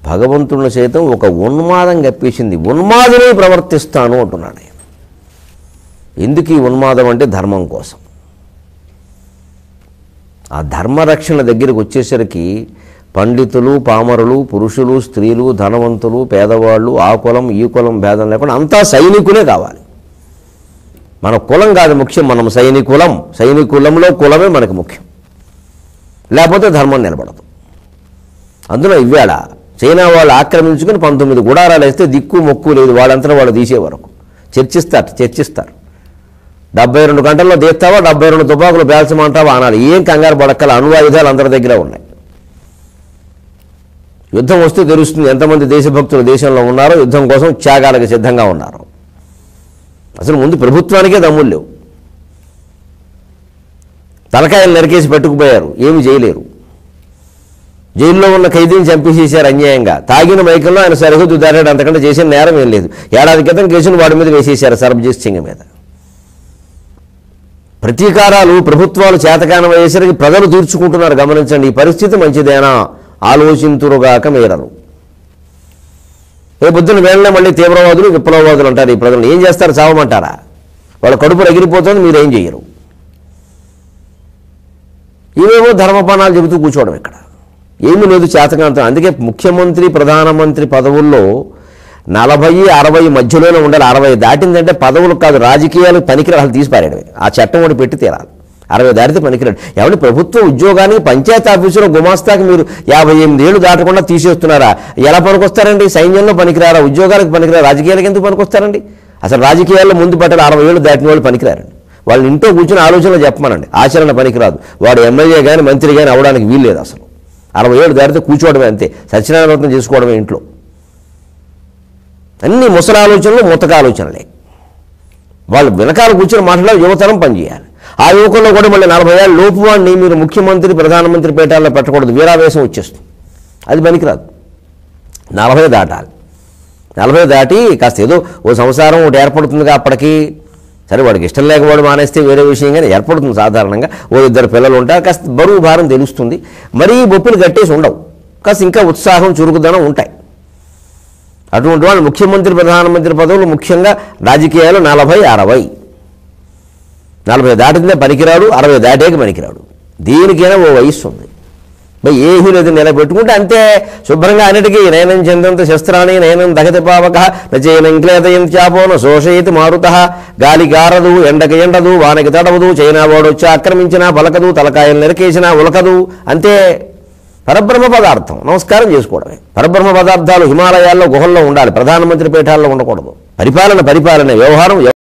భగవంతుడిని సైతం ఒక ఉన్మాదం గప్పేసింది ఉన్మాదిని ప్రవర్తిస్తాను అంటున్నాడు ఆయన ఎందుకు ఈ ఉన్మాదం అంటే ధర్మం కోసం ఆ ధర్మరక్షణ దగ్గరికి వచ్చేసరికి పండితులు పామరులు పురుషులు స్త్రీలు ధనవంతులు పేదవాళ్ళు ఆ కులం ఈ కులం భేదం లేకుండా అంతా సైనికులే కావాలి మన కులం కాదు ముఖ్యం మనం సైనికులం సైనికులంలో కులమే మనకు ముఖ్యం లేకపోతే ధర్మం నిలబడదు అందులో ఇవాళ చైనా వాళ్ళు ఆక్రమించుకుని పంతొమ్మిది గుడారాలు వేస్తే దిక్కు మొక్కు లేదు వాళ్ళంతా వాళ్ళు తీసే వరకు చర్చిస్తారు చర్చిస్తారు డెబ్బై రెండు గంటల్లో తీస్తావా డెబ్బై రెండు తుపాకులు పేల్చమంటావా అనాలి ఏం కంగారు పడక్కల అణువాయుధాలు అందరి దగ్గర ఉన్నాయి యుద్ధం వస్తే తెలుస్తుంది ఎంతమంది దేశభక్తులు దేశంలో ఉన్నారో యుద్ధం కోసం త్యాగాలకు సిద్ధంగా ఉన్నారు అసలు ముందు ప్రభుత్వానికే దమ్ములు లేవు తలకాయలు నరికేసి పెట్టుకుపోయారు ఏమి చేయలేరు జైల్లో ఉన్న ఖైదీని చంపేసేశారు అన్యాయంగా తాగిన మైకంలో ఆయన సరిహద్దు దాటాడు అంతకంటే చేసిన నేరం ఏం లేదు ఏడాది క్రితం కేసును వాడి మీద వేసేశారు సర్బజీత్ సింగ్ మీద ప్రతీకారాలు ప్రభుత్వాలు చేతకానం అయ్యేసరికి ప్రజలు తీర్చుకుంటున్నారు గమనించండి ఈ పరిస్థితి మంచిదేనా ఆలోచింతురుగాక మేరరు రేపు పొద్దున్న వేళనే మళ్ళీ తీవ్రవాదులు విప్లవవాదులు అంటారు ఈ ప్రజలు ఏం చేస్తారు చావమంటారా వాళ్ళ కడుపు రగిలిపోతుంది మీరేం చేయరు ఇవేవో ధర్మపానాలు చెబుతూ కూర్చోవడం ఇక్కడ ఏమీ లేదు చేతకాంతం అందుకే ముఖ్యమంత్రి ప్రధానమంత్రి పదవుల్లో నలభై అరవై మధ్యలోనే ఉండాలి అరవై దాటిందంటే పదవులు కాదు రాజకీయాలకు పనికిరాలు అసలు తీసి పారేయడమే ఆ చట్టం ఒకటి పెట్టి తీరాలి అరవై దాటితే పనికిరాడు ఎవరి ప్రభుత్వ ఉద్యోగానికి పంచాయతీ ఆఫీసులో గుమాస్తాకి మీరు యాభై ఎనిమిది ఏళ్ళు దాటకుండా తీసేస్తున్నారా ఎలా పనికొస్తారండి సైన్యంలో పనికిరారా ఉద్యోగాలకు పనికిరారా రాజకీయాలకు ఎందుకు పనికొస్తారండి అసలు రాజకీయాల్లో ముందు పట్టాలి అరవై ఏళ్ళు దాటిన వాళ్ళు పనికిరారండి వాళ్ళు ఇంట్లో కూర్చొని ఆలోచనలు చెప్పమనండి ఆచరణ పనికిరాదు వాడు ఎమ్మెల్యే కానీ మంత్రి కానీ అవడానికి వీల్లేదు అసలు అరవై ఏళ్ళు దాటితే కూర్చోవడమే అంతే సత్యనారాయణ వ్రతం చేసుకోవడమే ఇంట్లో అన్ని ముసలి ఆలోచనలు ముతక ఆలోచనలే వాళ్ళు వెనకాల కూర్చొని మాట్లాడే యువతరం పనిచేయాలి ఆ యువకుల్లో కూడా మళ్ళీ నలభై ఏళ్ళ లోపు వాడిని మీరు ముఖ్యమంత్రి ప్రధానమంత్రి పీఠాల్లో పెట్టకూడదు వీరావేశం వచ్చేస్తుంది అది పనికిరాదు నలభై దాటాలి నలభై దాటి కాస్త ఏదో ఓ సంసారం ఒకటి ఏర్పడుతుందిగా అప్పటికి సరే వాడికి ఇష్టం లేకపోవడం మానేస్తే వేరే విషయం కానీ ఏర్పడుతుంది సాధారణంగా ఓ ఇద్దరు పిల్లలు ఉంటారు కాస్త బరువు భారం తెలుస్తుంది మరీ బొప్పులు కట్టేసి ఉండవు కాస్త ఇంకా ఉత్సాహం చురుకుదనం ఉంటాయి అటువంటి వాళ్ళు ముఖ్యమంత్రి ప్రధానమంత్రి పదవులు ముఖ్యంగా రాజకీయాలు నలభై అరవై నలభై దాటితే పనికిరాడు అరవై దాటాక పనికిరాడు దేనికైనా ఓ వయస్సు ఉంది మరి ఏ హీరోది నిలబెట్టుకుంటే అంతే శుభ్రంగా అన్నిటికీ నయనం చెందంత శస్త్రాన్ని నయనం దగతి పావక నచైనం క్లేదయం చాపోన శోషయతి మారుత గాలి గారదు ఎండకి ఎండదు వానకి తడవదు చైనా వాడు వచ్చి ఆక్రమించినా పలకదు తలకాయలు నరికేసినా ఉలకదు అంతే పరబ్రహ్మ పదార్థం నమస్కారం చేసుకోవడమే పరబ్రహ్మ పదార్థాలు హిమాలయాల్లో గుహల్లో ఉండాలి ప్రధానమంత్రి పీఠాల్లో ఉండకూడదు పరిపాలన పరిపాలన వ్యవహారం